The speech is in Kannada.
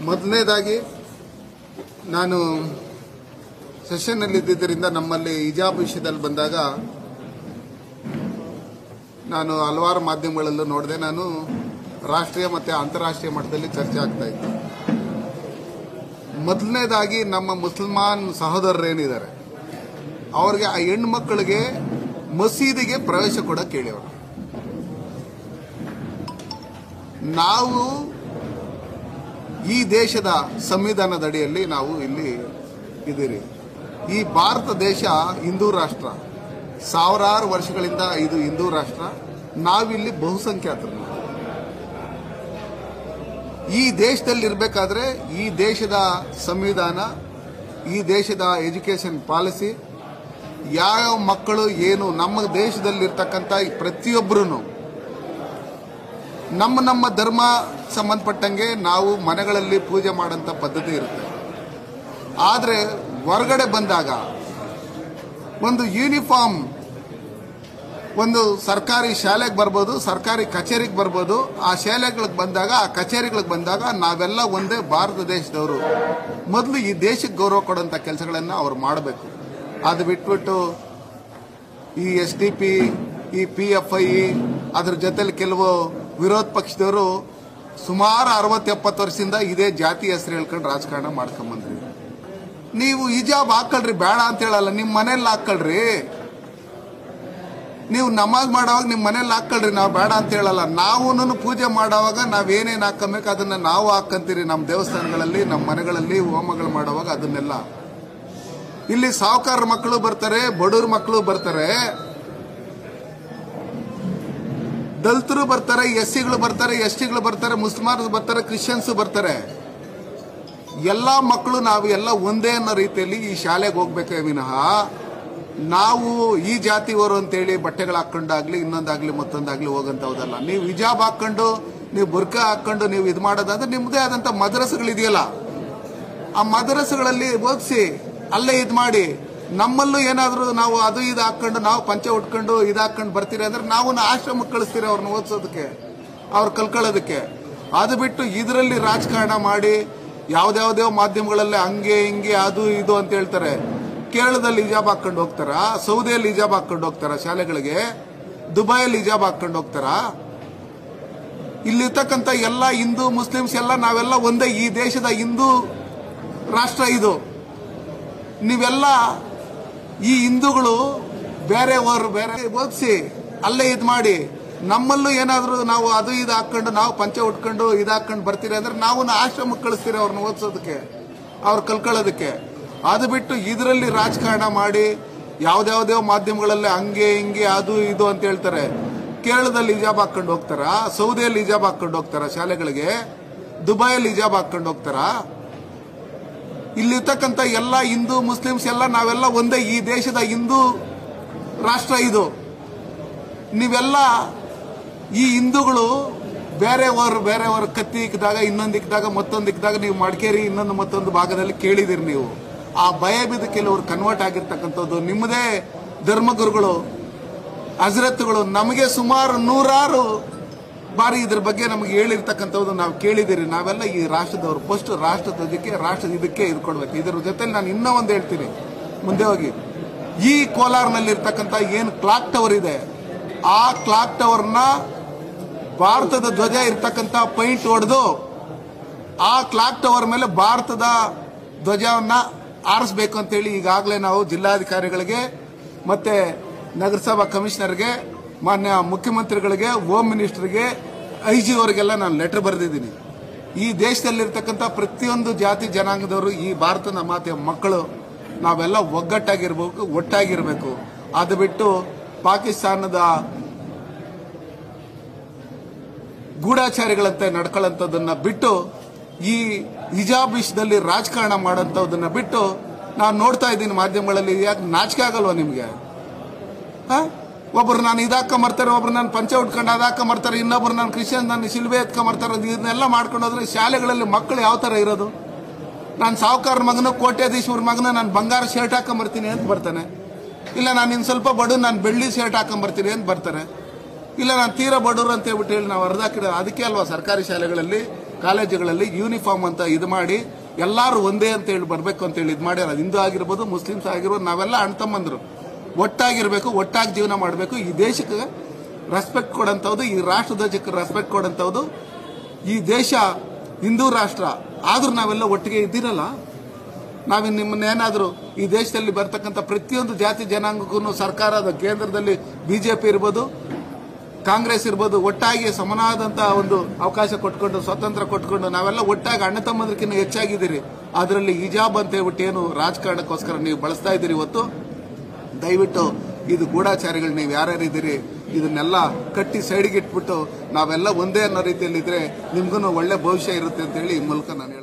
ಮೊದಲನೇದಾಗಿ ನಾನು ಸೆಷನ್ನಲ್ಲಿ ಇದ್ದಿದ್ದರಿಂದ ನಮ್ಮಲ್ಲಿ ಹಿಜಾಬ್ ವಿಷಯದಲ್ಲಿ ಬಂದಾಗ ನಾನು ಹಲವಾರು ಮಾಧ್ಯಮಗಳಲ್ಲೂ ನೋಡಿದೆ ನಾನು ರಾಷ್ಟ್ರೀಯ ಮತ್ತು ಅಂತಾರಾಷ್ಟ್ರೀಯ ಮಟ್ಟದಲ್ಲಿ ಚರ್ಚೆ ಆಗ್ತಾ ಇತ್ತು ಮೊದಲನೇದಾಗಿ ನಮ್ಮ ಮುಸಲ್ಮಾನ್ ಸಹೋದರರೇನಿದ್ದಾರೆ ಅವ್ರಿಗೆ ಆ ಹೆಣ್ಣು ಮಕ್ಕಳಿಗೆ ಮಸೀದಿಗೆ ಪ್ರವೇಶ ಕೂಡ ಕೇಳಿವರು ನಾವು ಈ ದೇಶದ ಸಂವಿಧಾನದ ಅಡಿಯಲ್ಲಿ ನಾವು ಇಲ್ಲಿ ಇದ್ದೀರಿ ಈ ಭಾರತ ದೇಶ ಹಿಂದೂ ರಾಷ್ಟ್ರ ಸಾವಿರಾರು ವರ್ಷಗಳಿಂದ ಇದು ಹಿಂದೂ ರಾಷ್ಟ್ರ ನಾವಿಲ್ಲಿ ಬಹುಸಂಖ್ಯಾತರು ಈ ದೇಶದಲ್ಲಿ ಇರಬೇಕಾದ್ರೆ ಈ ದೇಶದ ಸಂವಿಧಾನ ಈ ದೇಶದ ಎಜುಕೇಶನ್ ಪಾಲಿಸಿ ಯಾವ ಮಕ್ಕಳು ಏನು ನಮ್ಮ ದೇಶದಲ್ಲಿರ್ತಕ್ಕಂಥ ಪ್ರತಿಯೊಬ್ಬರೂ ನಮ್ಮ ನಮ್ಮ ಧರ್ಮ ಸಂಬಂಧಪಟ್ಟಂಗೆ ನಾವು ಮನೆಗಳಲ್ಲಿ ಪೂಜೆ ಮಾಡೋಂಥ ಪದ್ಧತಿ ಇರುತ್ತೆ ಆದರೆ ಹೊರಗಡೆ ಬಂದಾಗ ಒಂದು ಯೂನಿಫಾರ್ಮ್ ಒಂದು ಸರ್ಕಾರಿ ಶಾಲೆಗೆ ಬರ್ಬೋದು ಸರ್ಕಾರಿ ಕಚೇರಿಗೆ ಬರ್ಬೋದು ಆ ಶಾಲೆಗಳಿಗೆ ಬಂದಾಗ ಆ ಕಚೇರಿಗಳಿಗೆ ಬಂದಾಗ ನಾವೆಲ್ಲ ಒಂದೇ ಭಾರತ ದೇಶದವರು ಮೊದಲು ಈ ದೇಶಕ್ಕೆ ಗೌರವ ಕೊಡುವಂಥ ಕೆಲಸಗಳನ್ನು ಅವ್ರು ಮಾಡಬೇಕು ಅದು ಬಿಟ್ಬಿಟ್ಟು ಈ ಎಸ್ ಡಿ ಪಿ ಈ ಪಿ ಎಫ್ ಐ ಅದ್ರ ಜೊತೆಲಿ ಕೆಲವು ವಿರೋಧ ಪಕ್ಷದವರು ಸುಮಾರು ಅರವತ್ತು ಎಪ್ಪತ್ತು ವರ್ಷದಿಂದ ಇದೇ ಜಾತಿ ಹೆಸರು ಹೇಳ್ಕೊಂಡು ರಾಜಕಾರಣ ಮಾಡ್ಕೊಂಬಂದ್ರಿ ನೀವು ಹಿಜಾಬ್ ಹಾಕೊಳ್ರಿ ಬೇಡ ಅಂತ ಹೇಳಲ್ಲ ನಿಮ್ಮ ಮನೇಲಿ ಹಾಕೊಳ್ರಿ ನೀವು ನಮಾಜ್ ಮಾಡೋವಾಗ ನಿಮ್ಮ ಮನೇಲಿ ಹಾಕೊಳ್ರಿ ನಾವು ಬೇಡ ಅಂತ ಹೇಳಲ್ಲ ನಾವು ಪೂಜೆ ಮಾಡೋವಾಗ ನಾವೇನೇನು ಹಾಕೊಬೇಕು ಅದನ್ನ ನಾವು ಹಾಕಂತೀರಿ ನಮ್ಮ ದೇವಸ್ಥಾನಗಳಲ್ಲಿ ನಮ್ಮ ಮನೆಗಳಲ್ಲಿ ಹೋಮಗಳು ಮಾಡೋವಾಗ ಅದನ್ನೆಲ್ಲ ಇಲ್ಲಿ ಸಾಹುಕಾರ ಮಕ್ಕಳು ಬರ್ತಾರೆ ಬಡವ್ರ ಮಕ್ಕಳು ಬರ್ತಾರೆ ದಲಿತರು ಬರ್ತಾರೆ ಎಸ್ ಸಿಗಳು ಬರ್ತಾರೆ ಎಸ್ ಟಿಗಳು ಬರ್ತಾರೆ ಮುಸ್ಲಿಮರು ಬರ್ತಾರೆ ಕ್ರಿಶ್ಚಿಯನ್ಸ್ ಬರ್ತಾರೆ ಎಲ್ಲಾ ಮಕ್ಕಳು ನಾವು ಎಲ್ಲ ಒಂದೇ ಅನ್ನೋ ರೀತಿಯಲ್ಲಿ ಈ ಶಾಲೆಗೆ ಹೋಗ್ಬೇಕೇ ವಿನಃ ನಾವು ಈ ಜಾತಿಯವರು ಅಂತೇಳಿ ಬಟ್ಟೆಗಳು ಹಾಕೊಂಡಾಗ್ಲಿ ಇನ್ನೊಂದಾಗ್ಲಿ ಮತ್ತೊಂದಾಗ್ಲಿ ಹೋಗಂತವ್ದಲ್ಲ ನೀವು ಹಿಜಾಬ್ ಹಾಕೊಂಡು ನೀವು ಬುರ್ಕ ಹಾಕೊಂಡು ನೀವು ಇದು ಮಾಡೋದಾದ್ರೆ ನಿಮ್ಮದೇ ಆದಂತ ಮದ್ರಸಗಳಿದೆಯಲ್ಲ ಆ ಮದ್ರಸಗಳಲ್ಲಿ ಓದಿಸಿ ಅಲ್ಲೇ ಇದು ಮಾಡಿ ನಮ್ಮಲ್ಲೂ ಏನಾದರೂ ನಾವು ಅದು ಇದು ಹಾಕೊಂಡು ನಾವು ಪಂಚೆ ಉಟ್ಕೊಂಡು ಇದು ಹಾಕೊಂಡು ಬರ್ತೀರಿ ಅಂದ್ರೆ ನಾವು ಆಶ್ರಮಕ್ಕೆ ಕಳಿಸ್ತೀರಿ ಅವ್ರನ್ನ ಓದಿಸೋದಕ್ಕೆ ಅವ್ರು ಕಲ್ಕೊಳ್ಳೋದಕ್ಕೆ ಅದು ಬಿಟ್ಟು ಇದರಲ್ಲಿ ರಾಜಕಾರಣ ಮಾಡಿ ಯಾವ್ದ್ಯಾವ್ದೋ ಮಾಧ್ಯಮಗಳಲ್ಲಿ ಹಂಗೆ ಹಿಂಗೆ ಅದು ಇದು ಅಂತ ಹೇಳ್ತಾರೆ ಕೇರಳದಲ್ಲಿ ಹಿಜಾಬ್ ಹಾಕೊಂಡು ಹೋಗ್ತಾರ ಸೌದಿಯಲ್ಲಿ ಹಿಜಾಬ್ ಹಾಕೊಂಡು ಹೋಗ್ತಾರ ಶಾಲೆಗಳಿಗೆ ದುಬೈಯಲ್ಲಿ ಹಿಜಾಬ್ ಹಾಕೊಂಡು ಹೋಗ್ತಾರ ಇಲ್ಲಿರ್ತಕ್ಕಂಥ ಎಲ್ಲ ಹಿಂದೂ ಮುಸ್ಲಿಮ್ಸ್ ಎಲ್ಲ ನಾವೆಲ್ಲ ಒಂದೇ ಈ ದೇಶದ ಹಿಂದೂ ರಾಷ್ಟ್ರ ಇದು ನೀವೆಲ್ಲ ಈ ಹಿಂದೂಗಳು ಬೇರೆಯವರು ಬೇರೆ ಓದಿಸಿ ಅಲ್ಲೇ ಇದು ಮಾಡಿ ನಮ್ಮಲ್ಲೂ ಏನಾದರೂ ನಾವು ಅದು ಇದು ಹಾಕೊಂಡು ನಾವು ಪಂಚೆ ಉಟ್ಕೊಂಡು ಇದು ಹಾಕೊಂಡು ಬರ್ತೀರಿ ಅಂದ್ರೆ ನಾವು ಆಶ್ರಮಕ್ಕೆ ಕಳಿಸ್ತೀರಿ ಅವ್ರನ್ನ ಓದಿಸೋದಕ್ಕೆ ಅವ್ರು ಕಲ್ಕೊಳ್ಳೋದಕ್ಕೆ ಅದು ಬಿಟ್ಟು ಇದರಲ್ಲಿ ರಾಜಕಾರಣ ಮಾಡಿ ಯಾವ್ದ್ಯಾವ್ದೋ ಮಾಧ್ಯಮಗಳಲ್ಲಿ ಹಂಗೆ ಹಿಂಗೆ ಅದು ಇದು ಅಂತ ಹೇಳ್ತಾರೆ ಕೇರಳದಲ್ಲಿ ಹಿಜಾಬ್ ಹಾಕೊಂಡು ಹೋಗ್ತಾರ ಸೌದಿಯಲ್ಲಿ ಹಿಜಾಬ್ ಹಾಕೊಂಡು ಹೋಗ್ತಾರ ಶಾಲೆಗಳಿಗೆ ದುಬೈಯಲ್ಲಿ ಹಿಜಾಬ್ ಹಾಕೊಂಡು ಹೋಗ್ತಾರ ಇಲ್ಲಿರ್ತಕ್ಕಂಥ ಎಲ್ಲ ಹಿಂದೂ ಮುಸ್ಲಿಮ್ಸ್ ಎಲ್ಲ ನಾವೆಲ್ಲ ಒಂದೇ ಈ ದೇಶದ ಹಿಂದೂ ರಾಷ್ಟ್ರ ಇದು ನೀವೆಲ್ಲ ಈ ಹಿಂದೂಗಳು ಬೇರೆಯವರು ಬೇರೆಯವರು ಕತ್ತಿ ಇಕ್ಕಿದಾಗ ಇನ್ನೊಂದು ಇಕ್ಕಿದಾಗ ಮತ್ತೊಂದು ಇಕ್ಕಿದಾಗ ನೀವು ಮಡಿಕೇರಿ ಇನ್ನೊಂದು ಮತ್ತೊಂದು ಭಾಗದಲ್ಲಿ ಕೇಳಿದಿರಿ ನೀವು ಆ ಭಯ ಬಿದ್ದು ಕೆಲವರು ಕನ್ವರ್ಟ್ ಆಗಿರ್ತಕ್ಕಂಥದ್ದು ನಿಮ್ಮದೇ ಧರ್ಮಗುರುಗಳು ಹಜರತ್ಗಳು ನಮಗೆ ಸುಮಾರು ನೂರಾರು ಬಾರಿ ಇದ್ರ ಬಗ್ಗೆ ನಮಗೆ ಹೇಳಿರ್ತಕ್ಕಂಥದ್ದು ನಾವು ಕೇಳಿದಿರಿ ನಾವೆಲ್ಲ ಈ ರಾಷ್ಟ್ರದವರು ಫಸ್ಟ್ ರಾಷ್ಟ್ರಧ್ವಜಕ್ಕೆ ರಾಷ್ಟ್ರದ ಇದಕ್ಕೆ ಇದು ಕೊಡ್ಬೇಕು ಇದ್ರ ಜೊತೆ ನಾನು ಇನ್ನೂ ಒಂದು ಹೇಳ್ತೀನಿ ಮುಂದೆ ಹೋಗಿ ಈ ಕೋಲಾರ್ನಲ್ಲಿರ್ತಕ್ಕಂಥ ಏನು ಕ್ಲಾಕ್ ಟವರ್ ಇದೆ ಆ ಕ್ಲಾಕ್ ಟವರ್ನ ಭಾರತದ ಧ್ವಜ ಇರ್ತಕ್ಕಂಥ ಪೈಂಟ್ ಹೊಡೆದು ಆ ಕ್ಲಾಕ್ ಟವರ್ ಮೇಲೆ ಭಾರತದ ಧ್ವಜವನ್ನ ಆರಿಸಬೇಕು ಅಂತೇಳಿ ಈಗಾಗಲೇ ನಾವು ಜಿಲ್ಲಾಧಿಕಾರಿಗಳಿಗೆ ಮತ್ತೆ ನಗರಸಭಾ ಕಮಿಷನರ್ಗೆ ಮಾನ್ಯ ಮುಖ್ಯಮಂತ್ರಿಗಳಿಗೆ ಹೋಮ್ ಮಿನಿಸ್ಟರ್ಗೆ ಐ ಜಿ ಅವರಿಗೆಲ್ಲ ನಾನು ಲೆಟರ್ ಬರೆದಿದ್ದೀನಿ ಈ ದೇಶದಲ್ಲಿರ್ತಕ್ಕಂಥ ಪ್ರತಿಯೊಂದು ಜಾತಿ ಜನಾಂಗದವರು ಈ ಭಾರತದ ಮಾತೆಯ ಮಕ್ಕಳು ನಾವೆಲ್ಲ ಒಗ್ಗಟ್ಟಾಗಿರ್ಬೇಕು ಒಟ್ಟಾಗಿರ್ಬೇಕು ಅದು ಬಿಟ್ಟು ಪಾಕಿಸ್ತಾನದ ಗೂಢಾಚಾರಿಗಳಂತೆ ನಡ್ಕೊಳ್ಳೋಂಥದ್ದನ್ನ ಬಿಟ್ಟು ಈ ಹಿಜಾಬ್ ವಿಷಯದಲ್ಲಿ ರಾಜಕಾರಣ ಮಾಡೋಂಥದ್ದನ್ನ ಬಿಟ್ಟು ನಾನು ನೋಡ್ತಾ ಇದ್ದೀನಿ ಮಾಧ್ಯಮಗಳಲ್ಲಿ ಯಾಕೆ ನಾಚಿಕೆ ಆಗಲ್ವಾ ನಿಮಗೆ ಒಬ್ರು ನಾನು ಇದಾಕೊಂಬರ್ತಾರೆ ಒಬ್ರು ನಾನು ಪಂಚೆ ಉಟ್ಕೊಂಡು ಅದಾಕೊಂಬರ್ತಾರೆ ಇನ್ನೊಬ್ರು ನಾನು ಕ್ರಿಶ್ಚಿಯನ್ ನಾನು ಶಿಲ್ಬೆ ಎತ್ಕೊಂಬರ್ತಾರೆ ಇದನ್ನೆಲ್ಲ ಮಾಡ್ಕೊಂಡು ಹೋದ್ರೆ ಶಾಲೆಗಳಲ್ಲಿ ಮಕ್ಕಳು ಯಾವ ಥರ ಇರೋದು ನಾನು ಸಾಹುಕಾರ ಮಗನ ಕೋಟ್ಯಾಧೀಶ್ವರ ಮಗನ ನಾನು ಬಂಗಾರ ಶರ್ಟ್ ಹಾಕೊಂಬರ್ತೀನಿ ಅಂತ ಬರ್ತಾನೆ ಇಲ್ಲ ನಾನು ಇನ್ನು ಸ್ವಲ್ಪ ಬಡು ನಾನು ಬೆಳ್ಳಿ ಶರ್ಟ್ ಹಾಕೊಂಬರ್ತೀನಿ ಅಂತ ಬರ್ತಾರೆ ಇಲ್ಲ ನಾನು ತೀರಾ ಬಡವರು ಅಂತ ಹೇಳ್ಬಿಟ್ಟು ಹೇಳಿ ನಾವು ಅರ್ಧಾಕಿಡ ಅದಕ್ಕೆ ಅಲ್ವಾ ಸರ್ಕಾರಿ ಶಾಲೆಗಳಲ್ಲಿ ಕಾಲೇಜುಗಳಲ್ಲಿ ಯೂನಿಫಾರ್ಮ್ ಅಂತ ಇದು ಮಾಡಿ ಎಲ್ಲಾರು ಒಂದೇ ಅಂತ ಹೇಳಿ ಬರ್ಬೇಕು ಅಂತ ಹೇಳಿ ಇದು ಮಾಡ್ಯಾರ ಹಿಂದೂ ಆಗಿರ್ಬೋದು ಮುಸ್ಲಿಮ್ಸ್ ಆಗಿರ್ಬೋದು ನಾವೆಲ್ಲ ಅಣ್ಣ ತಮ್ಮಂದ್ರು ಒಟ್ಟಾಗಿರ್ಬೇಕು ಒಟ್ಟಾಗಿ ಜೀವನ ಮಾಡಬೇಕು ಈ ದೇಶಕ್ಕೆ ರೆಸ್ಪೆಕ್ಟ್ ಕೊಡಂತವ್ದು ಈ ರಾಷ್ಟ್ರ ಧ್ವಜಕ್ಕೆ ರೆಸ್ಪೆಕ್ಟ್ ಕೊಡಂತವ್ದು ಈ ದೇಶ ಹಿಂದೂ ರಾಷ್ಟ್ರ ಆದ್ರೂ ನಾವೆಲ್ಲ ಒಟ್ಟಿಗೆ ಇದ್ದೀರಲ್ಲ ನಾವಿನ್ ನಿಮ್ಮನ್ನೇನಾದರೂ ಈ ದೇಶದಲ್ಲಿ ಬರ್ತಕ್ಕಂಥ ಪ್ರತಿಯೊಂದು ಜಾತಿ ಜನಾಂಗಕ್ಕೂ ಸರ್ಕಾರದ ಕೇಂದ್ರದಲ್ಲಿ ಬಿಜೆಪಿ ಇರ್ಬೋದು ಕಾಂಗ್ರೆಸ್ ಇರ್ಬೋದು ಒಟ್ಟಾಗಿ ಸಮನಾದಂತಹ ಒಂದು ಅವಕಾಶ ಕೊಟ್ಕೊಂಡು ಸ್ವತಂತ್ರ ಕೊಟ್ಕೊಂಡು ನಾವೆಲ್ಲ ಒಟ್ಟಾಗಿ ಅಣ್ಣ ತಮ್ಮದಕ್ಕಿಂತ ಹೆಚ್ಚಾಗಿದ್ದೀರಿ ಅದರಲ್ಲಿ ಹಿಜಾಬ್ ಅಂತ ಹೇಳ್ಬಿಟ್ಟು ಏನು ರಾಜಕಾರಣಕ್ಕೋಸ್ಕರ ನೀವು ಬಳಸ್ತಾ ಇದ್ದೀರಿ ಇವತ್ತು ದಯವಿಟ್ಟು ಇದು ಗೂಢಾಚಾರಿಗಳು ನೀವು ಯಾರ್ಯಾರು ಇದ್ದೀರಿ ಇದನ್ನೆಲ್ಲ ಕಟ್ಟಿ ಸೈಡ್ಗೆ ಇಟ್ಬಿಟ್ಟು ನಾವೆಲ್ಲ ಒಂದೇ ಅನ್ನೋ ರೀತಿಯಲ್ಲಿ ಇದ್ರೆ ನಿಮ್ಗೂ ಒಳ್ಳೆ ಭವಿಷ್ಯ ಇರುತ್ತೆ ಅಂತ ಹೇಳಿ ಈ ಮೂಲಕ ನಾನು ಹೇಳ್ತೀನಿ